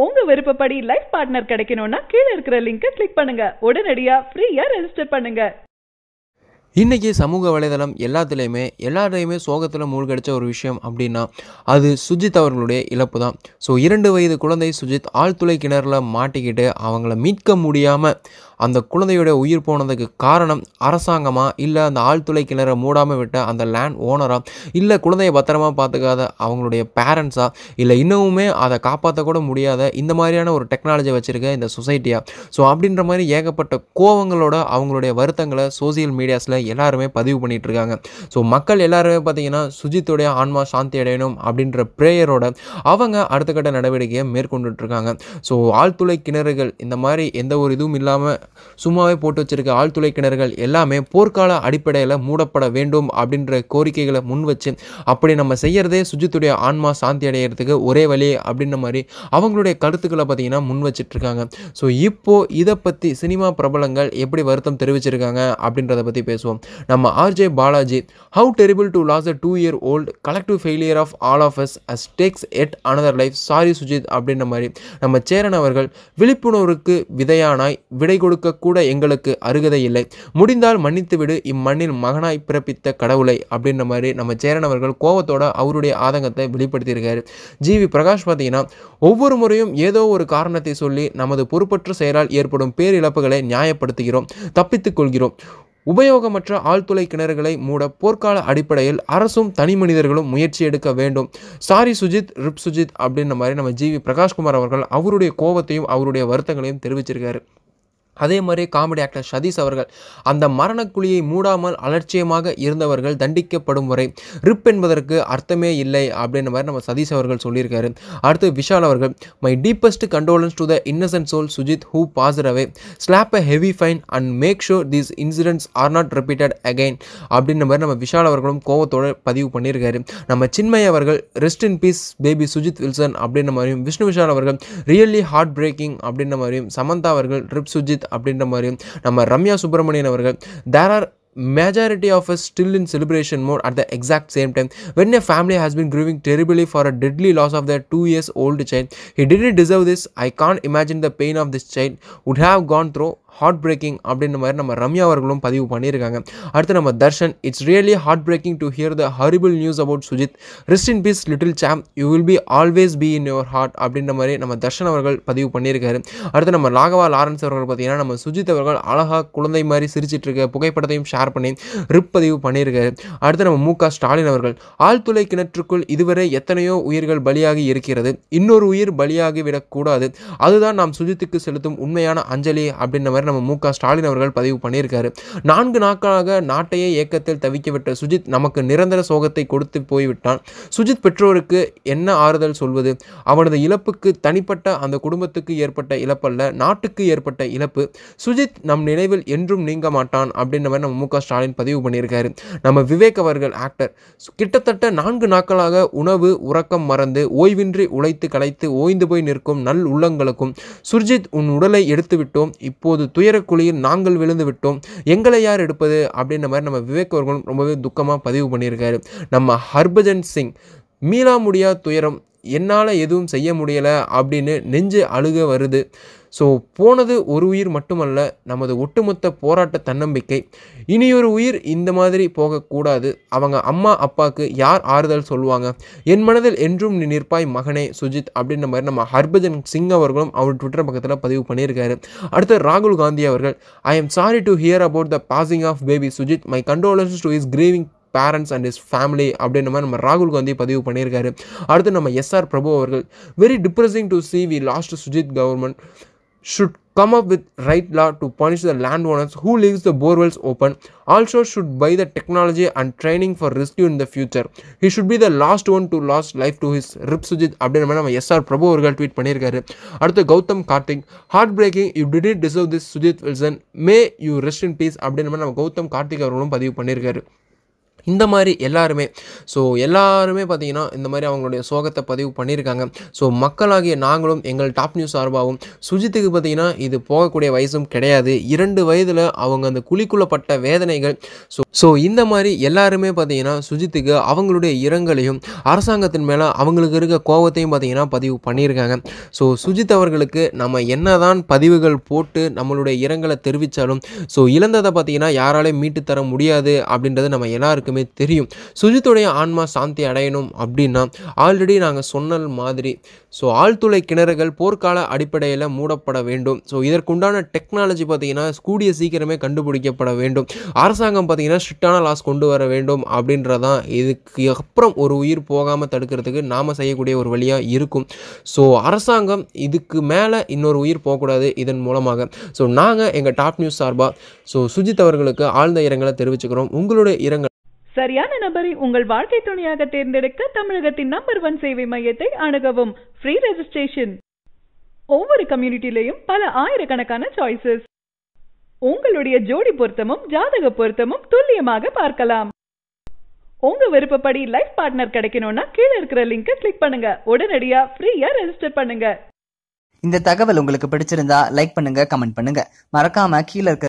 உங்க விருப்பப்படி life partner கிடைக்கணும்னா கீழே இருக்கிற லிங்கை கிளிக் பண்ணுங்க உடனடியா ஃப்ரீயா ரெஜிஸ்டர் பண்ணுங்க இன்றைக்கி சமூக வலைதளம் எல்லாத்துலேயுமே எல்லாரையுமே சோகத்தில் மூழ்கடிச்ச ஒரு விஷயம் அப்படின்னா அது சுஜித் அவர்களுடைய இழப்பு தான் ஸோ இரண்டு வயது குழந்தை சுஜித் ஆழ்துளை கிணறுல மாட்டிக்கிட்டு அவங்கள மீட்க முடியாமல் அந்த குழந்தையுடைய உயிர் போனதுக்கு காரணம் அரசாங்கமா இல்லை அந்த ஆழ்துளை கிணறை மூடாமல் விட்ட அந்த லேண்ட் ஓனரா இல்லை குழந்தைய பத்திரமா பார்த்துக்காத அவங்களுடைய பேரண்ட்ஸா இல்லை இன்னமுமே அதை காப்பாற்ற கூட முடியாத இந்த மாதிரியான ஒரு டெக்னாலஜி வச்சுருக்க இந்த சொசைட்டியா ஸோ அப்படின்ற மாதிரி ஏகப்பட்ட கோவங்களோட அவங்களுடைய வருத்தங்களை சோசியல் மீடியாஸில் எல்லாருமே பதிவு பண்ணிட்டு இருக்காங்க ஸோ மக்கள் எல்லாருமே பார்த்தீங்கன்னா சுஜித்துடைய ஆன்மா சாந்தி அடையணும் அப்படின்ற ப்ரேயரோட அவங்க அடுத்த கட்ட நடவடிக்கையை மேற்கொண்டுட்டு இருக்காங்க ஸோ ஆழ்துளை கிணறுகள் இந்த மாதிரி எந்த ஒரு இதுவும் இல்லாமல் சும்மாவே போட்டு வச்சிருக்க ஆழ்துளை கிணறுகள் எல்லாமே போர்க்கால அடிப்படையில் மூடப்பட வேண்டும் அப்படின்ற கோரிக்கைகளை முன் வச்சு அப்படி நம்ம செய்யறதே சுஜித்துடைய ஆன்மா சாந்தி அடையிறதுக்கு ஒரே வழி அப்படின்ற மாதிரி அவங்களுடைய கருத்துக்களை பார்த்தீங்கன்னா முன் வச்சிட்டு இருக்காங்க ஸோ இப்போ இதை பற்றி சினிமா பிரபலங்கள் எப்படி வருத்தம் தெரிவிச்சிருக்காங்க அப்படின்றத பற்றி பேசுவோம் நம்ம RJ Balaji how terrible to lose a two year old collective failure of all of us us takes yet another life sorry Sujith அப்படின்ற மாதிரி நம்ம சேரன் அவர்கள் விழிப்புணர்வுக்கு விதையானாய் விடை கொடுக்க கூட எங்களுக்கு அருகதை இல்லை முடிந்தால் மன்னித்து விடு இம்மண்ணில் மகனாய் பிறப்பித்த கடவுளை அப்படின்ற மாதிரி நம்ம சேரன் அவர்கள் கோவத்தோட அவருடைய ஆதங்கத்தை வெளிப்படுத்தியிருக்காரு ஜிவி பிரகாஷ் பார்த்தீங்கன்னா ஒவ்வொரு முறையும் ஏதோ ஒரு காரணத்தை சொல்லி நமது பொறுப்பற்ற செயலால் ஏற்படும் பேரிழப்புகளை நியாயப்படுத்துகிறோம் தப்பித்துக் கொள்கிறோம் உபயோகமற்ற ஆழ்துளை கிணறுகளை மூட போர்க்கால அடிப்படையில் அரசும் தனி மனிதர்களும் முயற்சி எடுக்க வேண்டும் சாரி சுஜித் ரிப் சுஜித் அப்படின்ற மாதிரி நம்ம ஜிவி பிரகாஷ்குமார் அவர்கள் அவருடைய கோபத்தையும் அவருடைய வருத்தங்களையும் தெரிவிச்சிருக்காரு அதே மாதிரி காமெடி ஆக்டர் சதீஷ் அவர்கள் அந்த மரணக்குழியை மூடாமல் அலட்சியமாக இருந்தவர்கள் தண்டிக்கப்படும் வரை ரிப் என்பதற்கு அர்த்தமே இல்லை அப்படின்ற மாதிரி நம்ம சதீஷ் அவர்கள் சொல்லியிருக்காரு அடுத்து விஷால் அவர்கள் my deepest condolences to the innocent soul Sujith who pass away slap a heavy fine and make sure these incidents are not repeated again அப்படின்ற மாதிரி நம்ம விஷால் அவர்களும் கோவத்தோட பதிவு பண்ணியிருக்காரு நம்ம சின்மய் அவர்கள் rest in peace baby Sujith Wilson அப்படின்ற மாதிரியும் விஷ்ணு விஷால் அவர்கள் ரியல்லி ஹார்ட் பிரேக்கிங் அப்படின்ற மாதிரியும் சமந்தா அவர்கள் ரிப் சுஜித் அப்படின்ற மாதிரியும் நம்ம ரம்யா சுப்பிரமணியன் அவர்கள் there are majority of us still in celebration mode at the exact same time when a family has been grieving terribly for a deadly loss of their two years old child he didn't deserve this i can't imagine the pain of this child would have gone through heart breaking அப்படின்ற மாதிரி நம்ம ரம்யா அவர்களும் பதிவு பண்ணியிருக்காங்க அடுத்து நம்ம Darshan it's really heart breaking to hear the horrible news about Sujith rest in peace little champ you will be always be in your heart அப்படின்ற மாதிரி நம்ம தர்ஷன் அவர்கள் பதிவு பண்ணியிருக்காரு அடுத்து நம்ம ராகவா லாரன்ஸ் அவர்கள் பார்த்தீங்கன்னா நம்ம சுஜித் அவர்கள் அழகாக குழந்தை மாதிரி சிரிச்சிட்டு இருக்க புகைப்படத்தையும் ஷேர் பண்ணி ரிப் பதிவு பண்ணியிருக்காரு அடுத்து நம்ம மு க ஸ்டாலின் அவர்கள் ஆழ்துளை கிணற்றுக்குள் இதுவரை எத்தனையோ உயிர்கள் பலியாகி இருக்கிறது இன்னொரு உயிர் பலியாகி விடக்கூடாது அதுதான் நாம் சுஜித்துக்கு செலுத்தும் உண்மையான அஞ்சலி அப்படின்ற மாதிரி நம்ம மு க ஸ்டாலின் அவர்கள் பதிவு பண்ணியிருக்காரு நான்கு நாட்களாக நாட்டையே ஏக்கத்தில் தவிக்க விட்ட சுஜித் நமக்கு நிரந்தர சோகத்தை கொடுத்து போய்விட்டான் சுஜித் பெற்றோருக்கு என்ன ஆறுதல் சொல்வது அவனது இழப்புக்கு தனிப்பட்ட அந்த குடும்பத்துக்கு ஏற்பட்ட இழப்பல்ல நாட்டுக்கு ஏற்பட்ட இழப்பு சுஜித் நம் நினைவில் என்றும் நீங்க மாட்டான் அப்படின்ற மாதிரி நம்ம மு க ஸ்டாலின் பதிவு பண்ணியிருக்காரு நம்ம விவேக் அவர்கள் ஆக்டர் கிட்டத்தட்ட நான்கு நாட்களாக உணவு உறக்கம் மறந்து ஓய்வின்றி உழைத்து களைத்து ஓய்ந்து போய் நிற்கும் நல் உள்ளங்களுக்கும் சுர்ஜித் உன் உடலை எடுத்து விட்டோம் இப்போது துயரக்குழியில் நாங்கள் விழுந்து விட்டோம் எங்களை யார் எடுப்பது அப்படின்ற மாதிரி நம்ம விவேக் அவர்களும் ரொம்பவே துக்கமாக பதிவு பண்ணியிருக்காரு நம்ம ஹர்பஜன் சிங் மீளா முடியா துயரம் என்னால் எதுவும் செய்ய முடியலை அப்படின்னு நெஞ்சு அழுக வருது ஸோ போனது ஒரு உயிர் மட்டுமல்ல நமது ஒட்டுமொத்த போராட்ட தன்னம்பிக்கை இனியொரு உயிர் இந்த மாதிரி போகக்கூடாது அவங்க அம்மா அப்பாவுக்கு யார் ஆறுதல் சொல்லுவாங்க என் மனதில் என்றும் நீ நிற்பாய் மகனே சுஜித் அப்படின்ற மாதிரி நம்ம ஹர்பஜன் சிங் அவர்களும் அவர் ட்விட்டர் பக்கத்தில் பதிவு பண்ணியிருக்காரு அடுத்து ராகுல் காந்தி அவர்கள் I am sorry to hear about the passing of baby Sujith my condolences to his grieving parents and his family அப்படின்ற மாதிரி நம்ம ராகுல் காந்தி பதிவு பண்ணியிருக்காரு அடுத்து நம்ம எஸ்ஆர் பிரபு அவர்கள் very depressing to see we lost Sujith government should come up with right law to punish the landowners who leaves the borewells open also should buy the technology and training for rescue in the future he should be the last one to lose life to his rip sujit அப்படின்ற மாதிரி நம்ம S R Prabhu அவர்கள் tweet பண்ணியிருக்காரு அடுத்து Gautham Karthik heart breaking you did deserve this Sujith Wilson may you rest in peace அப்படின்ற மாதிரி நம்ம கௌதம் கார்த்திக் அவர்களும் பதிவு பண்ணியிருக்காரு இந்த மாதிரி எல்லாருமே ஸோ எல்லாருமே பார்த்தீங்கன்னா இந்த மாதிரி அவங்களுடைய சோகத்தை பதிவு பண்ணியிருக்காங்க ஸோ மக்களாகிய நாங்களும் எங்கள் டாப் நியூஸ் சார்பாகவும் சுஜித்துக்கு பார்த்தீங்கன்னா இது போகக்கூடிய வயசும் கிடையாது இரண்டு வயதில் அவங்க அந்த குழிக்குள்ளப்பட்ட வேதனைகள் ஸோ ஸோ இந்த மாதிரி எல்லாருமே பார்த்தீங்கன்னா சுஜித்துக்கு அவங்களுடைய இரங்கலையும் அரசாங்கத்தின் மேலே அவங்களுக்கு இருக்க கோவத்தையும் பார்த்தீங்கன்னா பதிவு பண்ணியிருக்காங்க ஸோ சுஜித் அவர்களுக்கு நம்ம என்னதான் பதிவுகள் போட்டு நம்மளுடைய இரங்கலை தெரிவித்தாலும் ஸோ இழந்ததை பார்த்தீங்கன்னா யாராலையும் மீட்டு தர முடியாது அப்படின்றது நம்ம எல்லாருக்குமே தெரியும் சுஜித்துடைய ஆன்மா சாந்தி அடையணும் அப்படின்னா ஆல்ரெடி நாங்கள் சொன்ன மாதிரி ஸோ ஆழ்துளை கிணறுகள் போர்க்கால அடிப்படையில் மூடப்பட வேண்டும் ஸோ இதற்குண்டான டெக்னாலஜி பார்த்தீங்கன்னா கூடிய சீக்கிரமே கண்டுபிடிக்கப்பட வேண்டும் அரசாங்கம் பார்த்தீங்கன்னா ஸ்ட்ரிக்டான லாஸ் கொண்டு வர வேண்டும் அப்படின்றதான் இதுக்கு அப்புறம் ஒரு உயிர் போகாமல் தடுக்கிறதுக்கு நாம் செய்யக்கூடிய ஒரு வழியாக இருக்கும் ஸோ அரசாங்கம் இதுக்கு மேலே இன்னொரு உயிர் போகக்கூடாது இதன் மூலமாக ஸோ நாங்கள் எங்கள் டாப் நியூஸ் சார்பாக ஸோ சுஜித் அவர்களுக்கு ஆழ்ந்த இரங்கலை தெரிவிச்சுக்கிறோம் உங்களுடைய இரங்கல் சரியான நபரை உங்கள் வாழ்க்கை துணையாக தேர்ந்தெடுக்க தமிழகத்தின் நம்பர் ஒன் சேவை மையத்தை அணுகவும் ஃப்ரீ ரெஜிஸ்ட்ரேஷன் ஒவ்வொரு கம்யூனிட்டிலையும் பல ஆயிரக்கணக்கான சாய்ஸஸ் உங்களுடைய ஜோடி பொருத்தமும் ஜாதக பொருத்தமும் துல்லியமாக பார்க்கலாம் உங்க விருப்பப்படி லைஃப் பார்ட்னர் கிடைக்கணும்னா கீழே இருக்கிற லிங்கை கிளிக் பண்ணுங்க உடனடியா ஃப்ரீயா ரெஜிஸ்டர் பண்ணுங்க இந்த தகவல் உங்களுக்கு பிடிச்சிருந்தா லைக் பண்ணுங்க கமெண்ட் பண்ணுங்க மறக்காம கீழே இருக்க